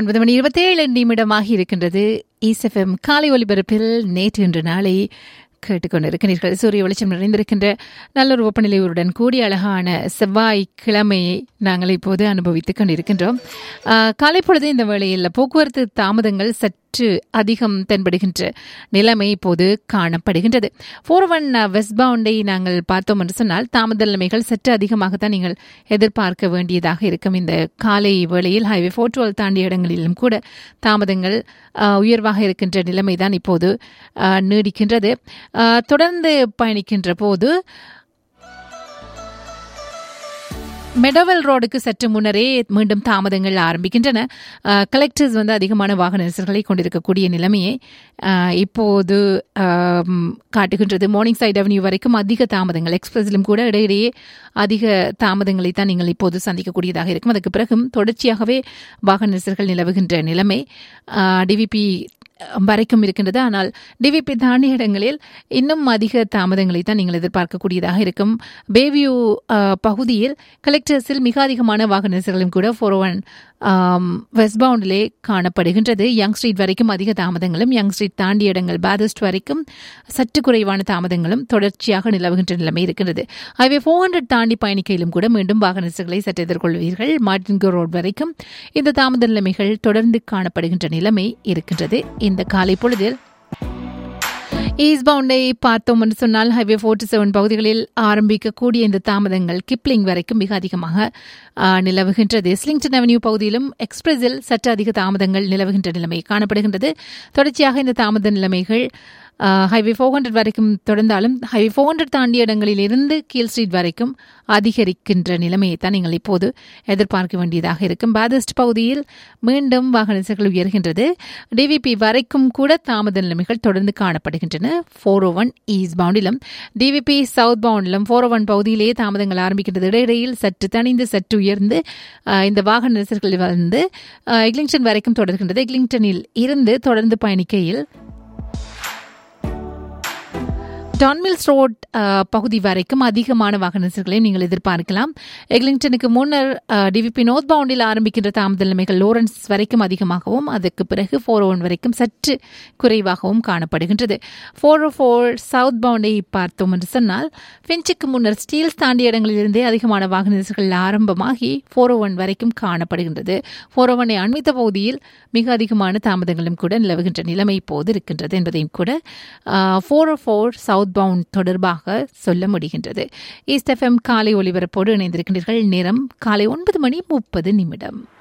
ஒன்பது மணி இருபத்தேழு நிமிடமாகி இருக்கின்றது ஈஸ்எஃப்எம் காலை ஒலிபரப்பில் நேற்று இன்று நாளை கேட்டுக்கொண்டிருக்கிறீர்கள் சூரிய வெளிச்சம் நிறைந்திருக்கின்ற நல்லொரு வெப்பநிலையுடன் கூடிய அழகான செவ்வாய் கிழமையை நாங்கள் இப்போது அனுபவித்துக் கொண்டிருக்கின்றோம் ஆஹ், காலை பொழுது இந்த வேளையில் போக்குவரத்து தாமதங்கள் சற்று அதிகம் தென்படுகின்ற நிலைமை இப்போது காணப்படுகின்றது ஃபோர் ஒன் வெஸ்ட் பவுண்டை நாங்கள் பார்த்தோம் என்று சொன்னால் தாமத நிலைமைகள் சற்று அதிகமாகத்தான் நீங்கள் எதிர்பார்க்க வேண்டியதாக இருக்கும் இந்த காலை வேளையில் ஹைவே ஃபோர் டுவெல் தாண்டிய இடங்களிலும் கூட தாமதங்கள் ஆஹ், உயர்வாக இருக்கின்ற நிலைமை தான் இப்போது ஆஹ், நீடிக்கின்றது ஆஹ், தொடர்ந்து பயணிக்கின்ற போது மெடவல் ரோடுக்கு சற்று முன்னரே மீண்டும் தாமதங்கள் ஆரம்பிக்கின்றன அஹ், கலெக்டர்ஸ் வந்து அதிகமான வாகன நெரிசல்களை கொண்டிருக்கக்கூடிய நிலைமையை அஹ், இப்போது ஆம், காட்டுகின்றது மார்னிங் சைட் அவென்யூ வரைக்கும் அதிக தாமதங்கள் எக்ஸ்பிரஸிலும் கூட இடையிடையே அதிக தாமதங்களை தான் நீங்கள் இப்போது சந்திக்கக்கூடியதாக இருக்கும் அதுக்கு பிறகும் தொடர்ச்சியாகவே வாகன நெரிசல்கள் நிலவுகின்ற நிலைமை டிவிபி வரைக்கும் இருக்கின்றது ஆனால் டிவிபி தாண்டிய இடங்களில் இன்னும் அதிக தாமதங்களை தான் நீங்கள் எதிர்பார்க்கக்கூடியதாக இருக்கும் பேவியூ அஹ், பகுதியில் கலெக்டர்ஸில் மிக அதிகமான வாகன நெரிசல்களும் கூட ஃபோர் ஒன் வெஸ்ட் பவுண்டிலே காணப்படுகின்றது யங் ஸ்ட்ரீட் வரைக்கும் அதிக தாமதங்களும் யங் ஸ்ட்ரீட் தாண்டிய இடங்கள் பாதஸ்ட் வரைக்கும் சற்று குறைவான தாமதங்களும் தொடர்ச்சியாக நிலவுகின்ற நிலைமை இருக்கின்றது ஹைவே ஃபோர் ஹண்ட்ரட் தாண்டி பயணிக்கையிலும் கூட மீண்டும் வாகன நெரிசல்களை சற்று எதிர்கொள்வீர்கள் மார்டின்கோ ரோட் வரைக்கும் இந்த தாமத நிலைமைகள் தொடர்ந்து காணப்படுகின்ற நிலைமை இருக்கின்றது இந்த காலை பொழுதில் ஈஸ்ட் பவுண்டை பார்த்தோம் என்று சொன்னால் ஹைவே ஃபோர்ட்டி செவன் பகுதிகளில் ஆரம்பிக்கக்கூடிய இந்த தாமதங்கள் கிப்ளிங் வரைக்கும் மிக அதிகமாக ஆ, நிலவுகின்றது ஸ்லிங்டன் அவென்யூ பகுதியிலும் எக்ஸ்பிரஸில் சற்று அதிக தாமதங்கள் நிலவுகின்ற நிலைமை காணப்படுகின்றது தொடர்ச்சியாக இந்த தாமத நிலைமைகள் ஹைவே ஃபோர் ஹண்ட்ரட் வரைக்கும் தொடர்ந்தாலும் ஹைவே ஃபோர் ஹண்ட்ரட் தாண்டிய இடங்களில் இருந்து கீழ் ஸ்ட்ரீட் வரைக்கும் அதிகரிக்கின்ற நிலைமையை தான் நீங்கள் இப்போது எதிர்பார்க்க வேண்டியதாக இருக்கும் பாதஸ்ட் பகுதியில் மீண்டும் வாகன நெரிசல்கள் உயர்கின்றது டிவிபி வரைக்கும் கூட தாமத நிலைமைகள் தொடர்ந்து காணப்படுகின்றன ஃபோர் ஓ ஒன் ஈஸ்ட் பவுண்டிலும் டிவிபி சவுத் பவுண்டிலும் ஃபோர் ஓ ஒன் பகுதியிலேயே தாமதங்கள் ஆரம்பிக்கின்றது இடையிடையில் சற்று தணிந்து சற்று உயர்ந்து அஹ், இந்த வாகன நெரிசல்கள் வந்து அஹ், எக்லிங்டன் வரைக்கும் தொடர்கின்றது எக்லிங்டனில் இருந்து தொடர்ந்து பயணிக்கையில் டான்மில்ஸ் ரோட் அஹ், பகுதி வரைக்கும் அதிகமான வாகன நெரிசல்களையும் நீங்கள் எதிர்பார்க்கலாம் எக்லிங்டனுக்கு முன்னர் டிவிபி நோர்த் பவுண்டில் ஆரம்பிக்கின்ற தாமத நிலைமைகள் லோரன்ஸ் வரைக்கும் அதிகமாகவும் அதுக்கு பிறகு ஃபோர் ஒன் வரைக்கும் சற்று குறைவாகவும் காணப்படுகின்றது ஃபோர் ஃபோர் சவுத் பவுண்டை பார்த்தோம் என்று சொன்னால் ஃபின்ச்சுக்கு முன்னர் ஸ்டீல்ஸ் தாண்டிய இடங்களிலிருந்தே அதிகமான வாகன நெரிசல்கள் ஆரம்பமாகி ஃபோர் ஒன் வரைக்கும் காணப்படுகின்றது ஃபோர் ஒன்னை அண்மித்த பகுதியில் மிக அதிகமான தாமதங்களும் கூட நிலவுகின்ற நிலைமை இப்போது இருக்கின்றது என்பதையும் கூட ஃபோர் ஃபோர் சவுத் பவுண்ட் தொடர்பாக சொல்ல முடிகின்றது ஈஸ்ட் எஃப்எம் காலை ஒலிபரப்போடு இணைந்திருக்கின்றீர்கள் நேரம் காலை ஒன்பது மணி முப்பது நிமிடம்